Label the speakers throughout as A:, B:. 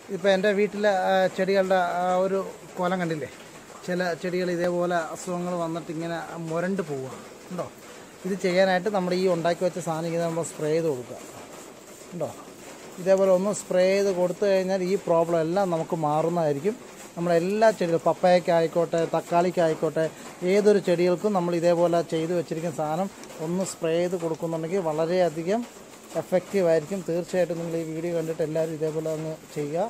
A: ഇപ്പോൾ എൻ്റെ വീട്ടിലെ ആ, ചെടികളുടെ ആ ഒരു കോലം കണ്ടില്ലേ ചില ചെടികൾ ഇതേപോലെ അസുഖങ്ങൾ വന്നിട്ട് ഇങ്ങനെ മുരണ്ട് പോവുക ഉണ്ടോ ഇത് ചെയ്യാനായിട്ട് നമ്മൾ ഈ ഉണ്ടാക്കി വെച്ച സാധനം ഇങ്ങനെ നമ്മൾ സ്പ്രേ ചെയ്ത് കൊടുക്കുക ഉണ്ടോ ഇതേപോലെ ഒന്ന് സ്പ്രേ ചെയ്ത് കൊടുത്തു കഴിഞ്ഞാൽ ഈ പ്രോബ്ലം എല്ലാം നമുക്ക് മാറുന്നതായിരിക്കും നമ്മുടെ എല്ലാ ചെടികളും പപ്പായക്കായിക്കോട്ടെ തക്കാളിക്കായിക്കോട്ടെ ഏതൊരു ചെടികൾക്കും നമ്മൾ ഇതേപോലെ ചെയ്ത് വെച്ചിരിക്കുന്ന സാധനം ഒന്ന് സ്പ്രേ ചെയ്ത് കൊടുക്കുന്നുണ്ടെങ്കിൽ വളരെയധികം എഫക്റ്റീവ് ആയിരിക്കും തീർച്ചയായിട്ടും നിങ്ങൾ ഈ വീഡിയോ കണ്ടിട്ട് എല്ലാവരും ഇതേപോലെ അങ്ങ് ചെയ്യുക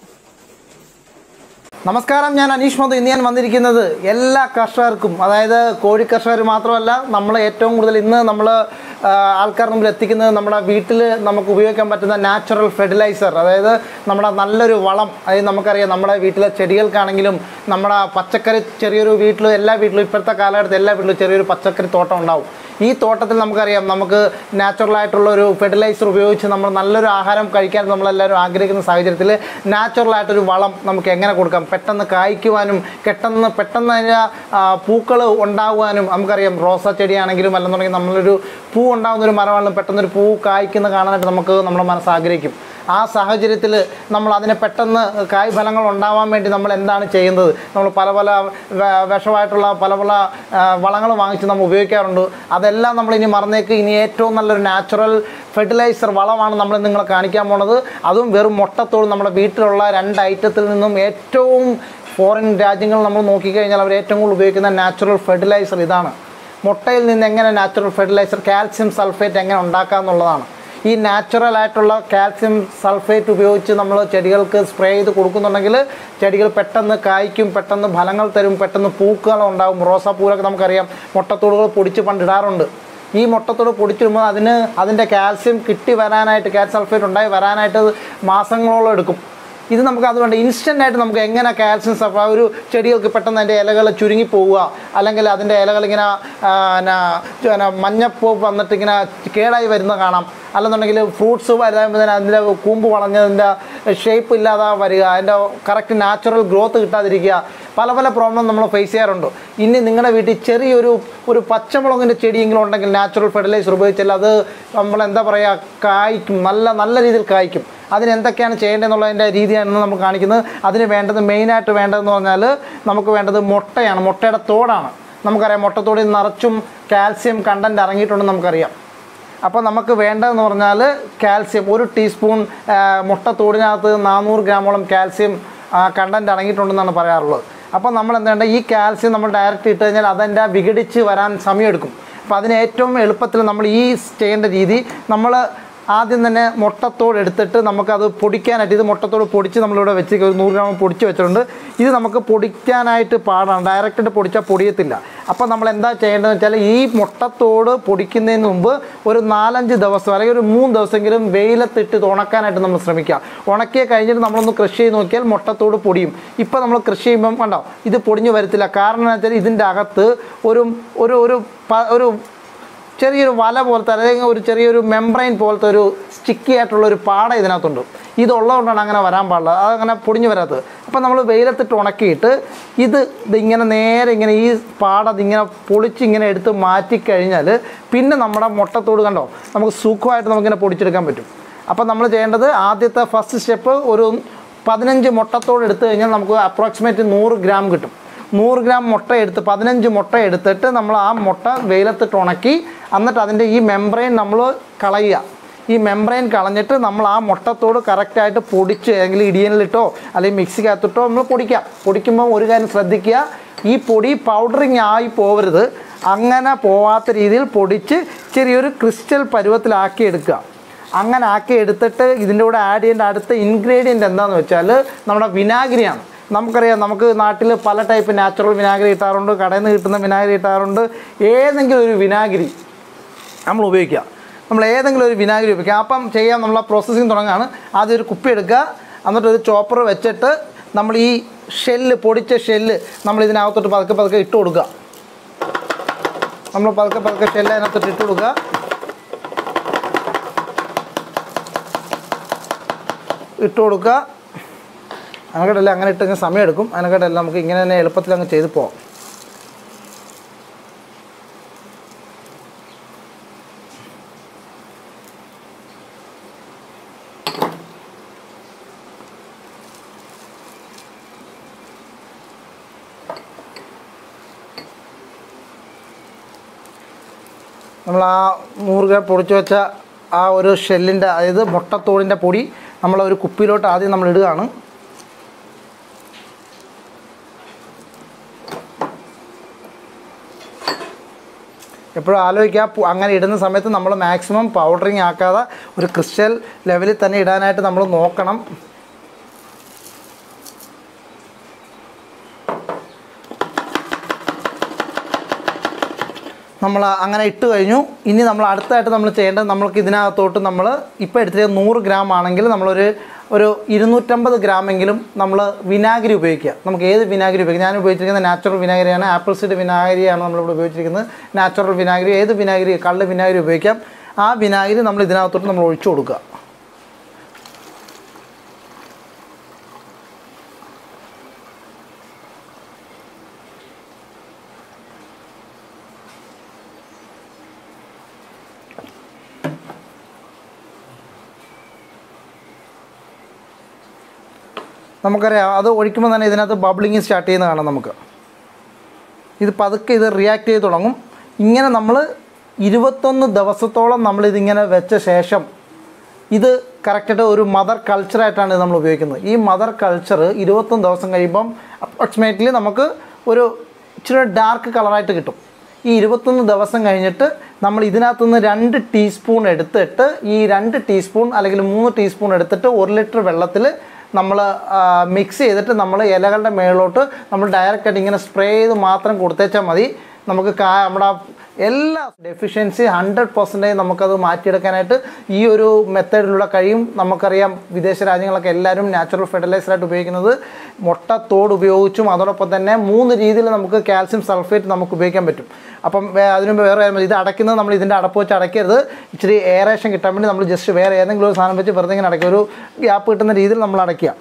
A: നമസ്കാരം ഞാൻ അനീഷ് മധു ഇന്ന് ഞാൻ വന്നിരിക്കുന്നത് എല്ലാ കർഷകർക്കും അതായത് കോഴി കർഷകർ മാത്രമല്ല നമ്മൾ ഏറ്റവും കൂടുതൽ ഇന്ന് നമ്മൾ ആൾക്കാർ മുമ്പിൽ എത്തിക്കുന്നത് നമ്മുടെ വീട്ടിൽ നമുക്ക് ഉപയോഗിക്കാൻ പറ്റുന്ന നാച്ചുറൽ ഫെർട്ടിലൈസർ അതായത് നമ്മുടെ നല്ലൊരു വളം അതായത് നമുക്കറിയാം നമ്മുടെ വീട്ടിലെ ചെടികൾക്കാണെങ്കിലും നമ്മുടെ പച്ചക്കറി ചെറിയൊരു വീട്ടിൽ എല്ലാ വീട്ടിലും ഇപ്പോഴത്തെ കാലഘട്ടത്തിൽ എല്ലാ വീട്ടിലും ചെറിയൊരു പച്ചക്കറി തോട്ടം ഉണ്ടാവും ഈ തോട്ടത്തിൽ നമുക്കറിയാം നമുക്ക് നാച്ചുറൽ ആയിട്ടുള്ള ഒരു ഫെർട്ടിലൈസർ ഉപയോഗിച്ച് നമ്മൾ നല്ലൊരു ആഹാരം കഴിക്കാൻ നമ്മളെല്ലാവരും ആഗ്രഹിക്കുന്ന സാഹചര്യത്തിൽ നാച്ചുറൽ ആയിട്ടൊരു വളം നമുക്ക് എങ്ങനെ കൊടുക്കാം പെട്ടെന്ന് കായ്ക്കുവാനും പെട്ടെന്ന് പെട്ടെന്ന് അതിൻ്റെ പൂക്കൾ ഉണ്ടാകുവാനും നമുക്കറിയാം റോസ ചെടിയാണെങ്കിലും അല്ലെന്നുണ്ടെങ്കിൽ നമ്മളൊരു പൂ ഉണ്ടാകുന്ന ഒരു മരമാണെങ്കിലും പെട്ടെന്നൊരു പൂ കായ്ക്കുന്ന കാണാനായിട്ട് നമുക്ക് നമ്മുടെ മനസ്സ് ആഗ്രഹിക്കും ആ സാഹചര്യത്തിൽ നമ്മൾ അതിനെ പെട്ടെന്ന് കായ് ഫലങ്ങൾ ഉണ്ടാവാൻ വേണ്ടി നമ്മൾ എന്താണ് ചെയ്യുന്നത് നമ്മൾ പല പല വെ- വിഷമായിട്ടുള്ള പല പല വളങ്ങൾ വാങ്ങിച്ച് നമ്മൾ ഉപയോഗിക്കാറുണ്ട് അതെല്ലാം നമ്മൾ ഇനി മറന്നേക്ക് ഇനി ഏറ്റവും നല്ലൊരു നാച്ചുറൽ ഫെർട്ടിലൈസർ വളമാണ് നമ്മൾ നിങ്ങളെ കാണിക്കാൻ പോണത് അതും വെറും മുട്ടത്തോട് നമ്മുടെ വീട്ടിലുള്ള രണ്ട് ഐറ്റത്തിൽ നിന്നും ഏറ്റവും ഫോറിൻ രാജ്യങ്ങൾ നമ്മൾ നോക്കിക്കഴിഞ്ഞാൽ അവർ ഏറ്റവും കൂടുതൽ ഉപയോഗിക്കുന്ന നാച്ചുറൽ ഫെർട്ടിലൈസർ ഇതാണ് മുട്ടയിൽ നിന്ന് എങ്ങനെ നാച്ചുറൽ ഫെർട്ടിലൈസർ കാൽസ്യം സൾഫേറ്റ് എങ്ങനെ ഉണ്ടാക്കാം എന്നുള്ളതാണ് ഈ നാച്ചുറൽ ആയിട്ടുള്ള കാൽസ്യം സൾഫേറ്റ് ഉപയോഗിച്ച് നമ്മൾ ചെടികൾക്ക് സ്പ്രേ ചെയ്ത് കൊടുക്കുന്നുണ്ടെങ്കിൽ ചെടികൾ പെട്ടെന്ന് കായ്ക്കും പെട്ടെന്ന് ഫലങ്ങൾ തരും പെട്ടെന്ന് പൂക്കൾ ഉണ്ടാവും റോസാപ്പൂലൊക്കെ നമുക്കറിയാം മുട്ടത്തോടുകൾ പൊടിച്ച് പണ്ടിടാറുണ്ട് ഈ മുട്ടത്തോട് പൊടിച്ചിടുമ്പോൾ അതിന് അതിൻ്റെ കാൽസ്യം കിട്ടി വരാനായിട്ട് കാൽസ്യം സൾഫേറ്റ് ഉണ്ടായി വരാനായിട്ട് അത് മാസങ്ങളോളം എടുക്കും ഇത് നമുക്ക് അതുകൊണ്ട് ഇൻസ്റ്റൻ്റ് ആയിട്ട് നമുക്ക് എങ്ങനെ കാൽസ്യം സഫ ഒരു ചെടികൾക്ക് പെട്ടെന്ന് അതിൻ്റെ ഇലകൾ ചുരുങ്ങി പോവുക അല്ലെങ്കിൽ അതിൻ്റെ ഇലകൾ ഇങ്ങനെ ആ, ന, പിന്നെ മഞ്ഞപ്പൂ വന്നിട്ട് ഇങ്ങനെ കേടായി വരുന്നത് കാണാം അല്ലെന്നുണ്ടെങ്കിൽ ഫ്രൂട്ട്സ് വരുമ്പോൾ അതിൻ്റെ കൂമ്പ് വളഞ്ഞതിൻ്റെ ഷേപ്പ് ഇല്ലാതെ വരിക അതിൻ്റെ കറക്റ്റ് നാച്ചുറൽ ഗ്രോത്ത് കിട്ടാതിരിക്കുക പല പല പ്രോബ്ലം നമ്മൾ ഫേസ് ചെയ്യാറുണ്ട് ഇനി നിങ്ങളുടെ വീട്ടിൽ ചെറിയൊരു ഒരു പച്ചമുളകിൻ്റെ ചെടിയെങ്കിലും ഉണ്ടെങ്കിൽ നാച്ചുറൽ ഫെർട്ടിലൈസർ ഉപയോഗിച്ചാൽ അത് നമ്മൾ എന്താ പറയുക കായ്ക്കും നല്ല നല്ല രീതിയിൽ കായ്ക്കും അതിന് എന്തൊക്കെയാണ് ചെയ്യേണ്ടതെന്നുള്ളതിൻ്റെ രീതിയാണ് നമ്മൾ കാണിക്കുന്നത് അതിന് വേണ്ടത് മെയിനായിട്ട് വേണ്ടതെന്ന് പറഞ്ഞാൽ നമുക്ക് വേണ്ടത് മുട്ടയാണ് മുട്ടയുടെ തോടാണ് നമുക്കറിയാം മുട്ടത്തോടിൽ നിറച്ചും കാൽസ്യം കണ്ടൻറ്റ് ഇറങ്ങിയിട്ടുണ്ടെന്ന് നമുക്കറിയാം അപ്പോൾ നമുക്ക് വേണ്ടതെന്ന് പറഞ്ഞാൽ കാൽസ്യം ഒരു ടീസ്പൂൺ ആ, മുട്ടത്തോടിനകത്ത് നാനൂറ് ഗ്രാമോളം കാൽസ്യം കണ്ടൻറ്റ് അടങ്ങിയിട്ടുണ്ടെന്നാണ് പറയാറുള്ളത് അപ്പോൾ നമ്മൾ എന്താ വേണ്ടത് ഈ കാൽസ്യം നമ്മൾ ഡയറക്റ്റ് ഇട്ട് കഴിഞ്ഞാൽ അതെൻ്റെ വിഘടിച്ച് വരാൻ സമയമെടുക്കും അപ്പോൾ അതിന് ഏറ്റവും എളുപ്പത്തിൽ നമ്മൾ ഈ ചെയ്യേണ്ട രീതി നമ്മൾ ആദ്യം തന്നെ മുട്ടത്തോട് എടുത്തിട്ട് നമുക്കത് പൊടിക്കാനായിട്ട് ഇത് മുട്ടത്തോട് പൊടിച്ച് നമ്മളിവിടെ വെച്ച് ഒരു നൂറ് ഗ്രാം പൊടിച്ച് വെച്ചിട്ടുണ്ട് ഇത് നമുക്ക് പൊടിക്കാനായിട്ട് പാടാണ് ഡയറക്റ്റായിട്ട് പൊടിച്ചാൽ പൊടിയത്തില്ല അപ്പോൾ നമ്മൾ എന്താ ചെയ്യേണ്ടതെന്ന് വെച്ചാൽ ഈ മുട്ടത്തോട് പൊടിക്കുന്നതിന് മുമ്പ് ഒരു നാലഞ്ച് ദിവസം അല്ലെങ്കിൽ ഒരു മൂന്ന് ദിവസമെങ്കിലും വെയിലത്തിട്ട് ഇത് ഉണക്കാനായിട്ട് നമ്മൾ ശ്രമിക്കുക ഉണക്കിയ കഴിഞ്ഞിട്ട് നമ്മളൊന്ന് കൃഷി ചെയ്ത് നോക്കിയാൽ മുട്ടത്തോട് പൊടിയും ഇപ്പോൾ നമ്മൾ കൃഷി ചെയ്യുമ്പം കണ്ടോ ഇത് പൊടിഞ്ഞു വരത്തില്ല കാരണം എന്ന് വെച്ചാൽ ഇതിൻ്റെ അകത്ത് ഒരു ഒരു ഒരു പ- ഒരു ചെറിയൊരു വല പോലത്തെ അല്ലെങ്കിൽ ഒരു ചെറിയൊരു മെംബ്രെയിൻ പോലത്തെ ഒരു സ്റ്റിക്കി ആയിട്ടുള്ള ഒരു പാട ഇതിനകത്തുണ്ട് ഇതുള്ളതുകൊണ്ടാണ് അങ്ങനെ വരാൻ പാടില്ല അതങ്ങനെ പൊടിഞ്ഞു വരാത്തത് അപ്പം നമ്മൾ വെയിലത്തിട്ട് ഉണക്കിയിട്ട് ഇത് ഇതിങ്ങനെ നേരെ ഇങ്ങനെ ഈ പാട ഇതിങ്ങനെ പൊളിച്ച് ഇങ്ങനെ എടുത്ത് മാറ്റിക്കഴിഞ്ഞാൽ പിന്നെ നമ്മുടെ മുട്ടത്തോട് കണ്ടോ നമുക്ക് സുഖമായിട്ട് നമുക്കിങ്ങനെ പൊടിച്ചെടുക്കാൻ പറ്റും അപ്പം നമ്മൾ ചെയ്യേണ്ടത് ആദ്യത്തെ ഫസ്റ്റ് സ്റ്റെപ്പ് ഒരു പതിനഞ്ച് മുട്ടത്തോട് എടുത്തു കഴിഞ്ഞാൽ നമുക്ക് അപ്രോക്സിമേറ്റ് നൂറ് ഗ്രാം കിട്ടും നൂറ് ഗ്രാം മുട്ട എടുത്ത് പതിനഞ്ച് മുട്ട എടുത്തിട്ട് നമ്മൾ ആ മുട്ട വെയിലത്തിട്ട് ഉണക്കി എന്നിട്ട് അതിൻ്റെ ഈ മെംബ്രെയിൻ നമ്മൾ കളയുക ഈ മെംബ്രെയിൻ കളഞ്ഞിട്ട് നമ്മൾ ആ മുട്ടത്തോട് കറക്റ്റായിട്ട് പൊടിച്ച് അല്ലെങ്കിൽ ഇടിയനിലിട്ടോ അല്ലെങ്കിൽ മിക്സിക്കകത്തിട്ടോ നമ്മൾ പൊടിക്കാം പൊടിക്കുമ്പോൾ ഒരു കാര്യം ശ്രദ്ധിക്കുക ഈ പൊടി പൗഡറിങ് ആയി പോകരുത് അങ്ങനെ പോവാത്ത രീതിയിൽ പൊടിച്ച് ചെറിയൊരു ക്രിസ്റ്റൽ പരുവത്തിലാക്കി എടുക്കുക അങ്ങനെ ആക്കി എടുത്തിട്ട് ഇതിൻ്റെ കൂടെ ആഡ് ചെയ്യേണ്ട അടുത്ത ഇൻഗ്രീഡിയൻ്റ് എന്താണെന്ന് വെച്ചാൽ നമ്മുടെ വിനാഗിരിയാണ് നമുക്കറിയാം നമുക്ക് നാട്ടിൽ പല ടൈപ്പ് നാച്ചുറൽ വിനാഗിരി കിട്ടാറുണ്ട് കടയിൽ നിന്ന് കിട്ടുന്ന വിനാഗിരി കിട്ടാറുണ്ട് ഏതെങ്കിലും ഒരു വിനാഗിരി നമ്മൾ ഉപയോഗിക്കുക നമ്മൾ ഏതെങ്കിലും ഒരു വിനാഗിരി ഉപയോഗിക്കുക അപ്പം ചെയ്യാൻ നമ്മൾ പ്രോസസ്സിങ് തുടങ്ങുകയാണ് ആദ്യം ഒരു കുപ്പി എടുക്കുക എന്നിട്ട് ഒരു ചോപ്പർ വെച്ചിട്ട് നമ്മൾ ഈ ഷെല്ല് പൊടിച്ച ഷെല്ല് നമ്മൾ ഇതിനകത്തോട്ട് പതുക്കെ പതുക്കെ ഇട്ട് കൊടുക്കുക നമ്മൾ പതുക്കെ പതുക്കെ ഷെല്ല് അതിനകത്തോട്ട് ഇട്ട് കൊടുക്കുക ഇട്ട് കൊടുക്കുക അതിനെക്കാട്ടല്ല അങ്ങനെ ഇട്ട് കഴിഞ്ഞാൽ സമയമെടുക്കും അതിനെക്കാട്ടല്ല നമുക്ക് ഇങ്ങനെ തന്നെ എളുപ്പത്തിൽ അങ്ങ് ചെയ്ത് പോകാം നമ്മൾ ആ നൂറ് ഗ്രാം പൊടിച്ചു വെച്ച ആ ഒരു ഷെല്ലിൻ്റെ അതായത് മുട്ടത്തോടിൻ്റെ പൊടി നമ്മൾ ഒരു കുപ്പിയിലോട്ട് ആദ്യം നമ്മൾ ഇടുകയാണ് എപ്പോഴും ആലോചിക്കുക പു- അങ്ങനെ ഇടുന്ന സമയത്ത് നമ്മൾ മാക്സിമം പൗഡറിങ് ആക്കാതെ ഒരു ക്രിസ്റ്റൽ ലെവലിൽ തന്നെ ഇടാനായിട്ട് നമ്മൾ നോക്കണം നമ്മൾ അങ്ങനെ ഇട്ട് കഴിഞ്ഞു ഇനി നമ്മൾ അടുത്തായിട്ട് നമ്മൾ ചെയ്യേണ്ടത് നമ്മൾക്ക് ഇതിനകത്തോട്ട് നമ്മൾ ഇപ്പോൾ എടുത്തിട്ട് നൂറ് ഗ്രാം ആണെങ്കിൽ നമ്മളൊരു ഒരു ഇരുന്നൂറ്റമ്പത് ഗ്രാമെങ്കിലും നമ്മൾ വിനാഗിരി ഉപയോഗിക്കുക നമുക്ക് ഏത് വിനാഗിരി ഉപയോഗിക്കാം ഞാൻ ഉപയോഗിച്ചിരിക്കുന്നത് നാച്ചുറൽ വിനാഗിരിയാണ് ആപ്പിൾ സീഡ് വിനാഗിരിയാണ് നമ്മളിവിടെ ഉപയോഗിച്ചിരിക്കുന്നത് നാച്ചുറൽ വിനാഗിരി ഏത് വിനാഗിരി കള്ള് വിനാഗിരി ഉപയോഗിക്കാം ആ വിനാഗിരി നമ്മൾ ഇതിനകത്തോട്ട് നമ്മൾ ഒഴിച്ചു കൊടുക്കുക നമുക്കറിയാം അത് ഒഴിക്കുമ്പോൾ തന്നെ ഇതിനകത്ത് ബബ്ലിങ് സ്റ്റാർട്ട് ചെയ്യുന്ന കാണാം നമുക്ക് ഇത് പതുക്കെ ഇത് റിയാക്ട് ചെയ്ത് തുടങ്ങും ഇങ്ങനെ നമ്മൾ ഇരുപത്തൊന്ന് ദിവസത്തോളം നമ്മളിതിങ്ങനെ വെച്ച ശേഷം ഇത് കറക്റ്റായിട്ട് ഒരു മദർ കൾച്ചറായിട്ടാണ് ഇത് നമ്മൾ ഉപയോഗിക്കുന്നത് ഈ മദർ കൾച്ചർ ഇരുപത്തൊന്ന് ദിവസം കഴിയുമ്പം അപ്രോക്സിമേറ്റ്ലി നമുക്ക് ഒരു ഇച്ചിരി ഡാർക്ക് കളറായിട്ട് കിട്ടും ഈ ഇരുപത്തൊന്ന് ദിവസം കഴിഞ്ഞിട്ട് നമ്മൾ ഇതിനകത്തുനിന്ന് രണ്ട് ടീസ്പൂൺ എടുത്തിട്ട് ഈ രണ്ട് ടീസ്പൂൺ അല്ലെങ്കിൽ മൂന്ന് ടീസ്പൂൺ എടുത്തിട്ട് ഒരു ലിറ്റർ വെള്ളത്തിൽ നമ്മൾ മിക്സ് ചെയ്തിട്ട് നമ്മൾ ഇലകളുടെ മേളിലോട്ട് നമ്മൾ ഡയറക്റ്റായിട്ട് ഇങ്ങനെ സ്പ്രേ ചെയ്ത് മാത്രം കൊടുത്തേച്ചാൽ മതി നമുക്ക് കാ നമ്മുടെ എല്ലാ ഡെഫിഷ്യൻസി ഹൺഡ്രഡ് പെർസെൻറ്റേജ് നമുക്കത് മാറ്റിയെടുക്കാനായിട്ട് ഈ ഒരു മെത്തേഡിലൂടെ കഴിയും നമുക്കറിയാം വിദേശ രാജ്യങ്ങളൊക്കെ എല്ലാവരും നാച്ചുറൽ ഫെർട്ടിലൈസറായിട്ട് ഉപയോഗിക്കുന്നത് മുട്ടത്തോട് ഉപയോഗിച്ചും അതോടൊപ്പം തന്നെ മൂന്ന് രീതിയിൽ നമുക്ക് കാൽസ്യം സൾഫേറ്റ് നമുക്ക് ഉപയോഗിക്കാൻ പറ്റും അപ്പം വേ- അതിന് മുമ്പ് വേറെ കാര്യം, ഇത് അടയ്ക്കുന്നത് നമ്മൾ ഇതിൻ്റെ അടപ്പ് വെച്ച് അടയ്ക്കരുത് ഇച്ചിരി എയറേഷൻ കിട്ടാൻ വേണ്ടി നമ്മൾ ജസ്റ്റ് വേറെ ഏതെങ്കിലും ഒരു സാധനം വെച്ച് വെറുതെ ഇങ്ങനെ അടയ്ക്കുക ഒരു ഗ്യാപ്പ് കിട്ടുന്ന രീതിയിൽ നമ്മൾ അടയ്ക്കുക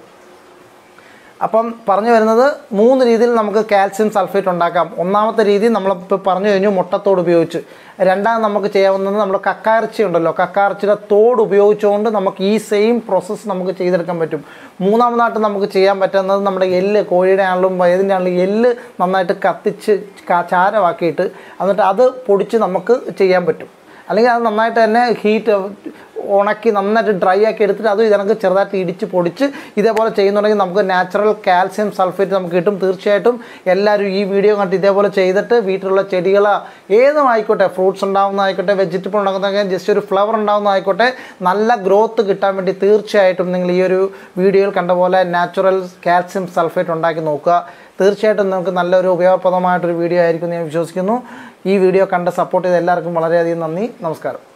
A: അപ്പം പറഞ്ഞു വരുന്നത് മൂന്ന് രീതിയിൽ നമുക്ക് കാൽസ്യം സൾഫേറ്റ് ഉണ്ടാക്കാം ഒന്നാമത്തെ രീതി നമ്മളിപ്പോൾ പറഞ്ഞു കഴിഞ്ഞു മുട്ടത്തോട് ഉപയോഗിച്ച് രണ്ടാമത് നമുക്ക് ചെയ്യാവുന്നത് നമ്മൾ കക്കാർച്ചി ഉണ്ടല്ലോ കക്കാർച്ചിയുടെ തോട് ഉപയോഗിച്ചുകൊണ്ട് നമുക്ക് ഈ സെയിം പ്രോസസ്സ് നമുക്ക് ചെയ്തെടുക്കാൻ പറ്റും മൂന്നാമതായിട്ട് നമുക്ക് ചെയ്യാൻ പറ്റുന്നത് നമ്മുടെ എല്ല് കോഴിയുടെ ആണെങ്കിലും ഏതിൻ്റെ ആണെങ്കിലും എല്ല് നന്നായിട്ട് കത്തിച്ച് ക- ചാരമാക്കിയിട്ട് എന്നിട്ട് അത് പൊടിച്ച് നമുക്ക് ചെയ്യാൻ പറ്റും അല്ലെങ്കിൽ അത് നന്നായിട്ട് തന്നെ ഹീറ്റ് ഉണക്കി നന്നായിട്ട് ഡ്രൈ ആക്കി എടുത്തിട്ട് അത് ഇതിനക്ക് ചെറുതായിട്ട് ഇടിച്ച് പൊടിച്ച് ഇതേപോലെ ചെയ്യുന്നുണ്ടെങ്കിൽ നമുക്ക് നാച്ചുറൽ കാൽസ്യം സൾഫേറ്റ് നമുക്ക് കിട്ടും തീർച്ചയായിട്ടും എല്ലാവരും ഈ വീഡിയോ കണ്ടിട്ട് ഇതേപോലെ ചെയ്തിട്ട് വീട്ടിലുള്ള ചെടികൾ ഏതും ആയിക്കോട്ടെ ഫ്രൂട്ട്സ് ഉണ്ടാകുന്നതായിക്കോട്ടെ വെജിറ്റബിൾ ഉണ്ടാകുന്ന ജസ്റ്റ് ഒരു ഫ്ലവർ ഉണ്ടാകുന്നതായിക്കോട്ടെ നല്ല ഗ്രോത്ത് കിട്ടാൻ വേണ്ടി തീർച്ചയായിട്ടും നിങ്ങൾ ഈ ഒരു വീഡിയോയിൽ കണ്ട പോലെ നാച്ചുറൽ കാൽസ്യം സൾഫേറ്റ് ഉണ്ടാക്കി നോക്കുക തീർച്ചയായിട്ടും നിങ്ങൾക്ക് നല്ലൊരു ഉപയോഗപ്രദമായിട്ടൊരു വീഡിയോ ആയിരിക്കും എന്ന് ഞാൻ വിശ്വസിക്കുന്നു ഈ വീഡിയോ കണ്ട് സപ്പോർട്ട് ചെയ്ത എല്ലാവർക്കും വളരെയധികം നന്ദി നമസ്കാരം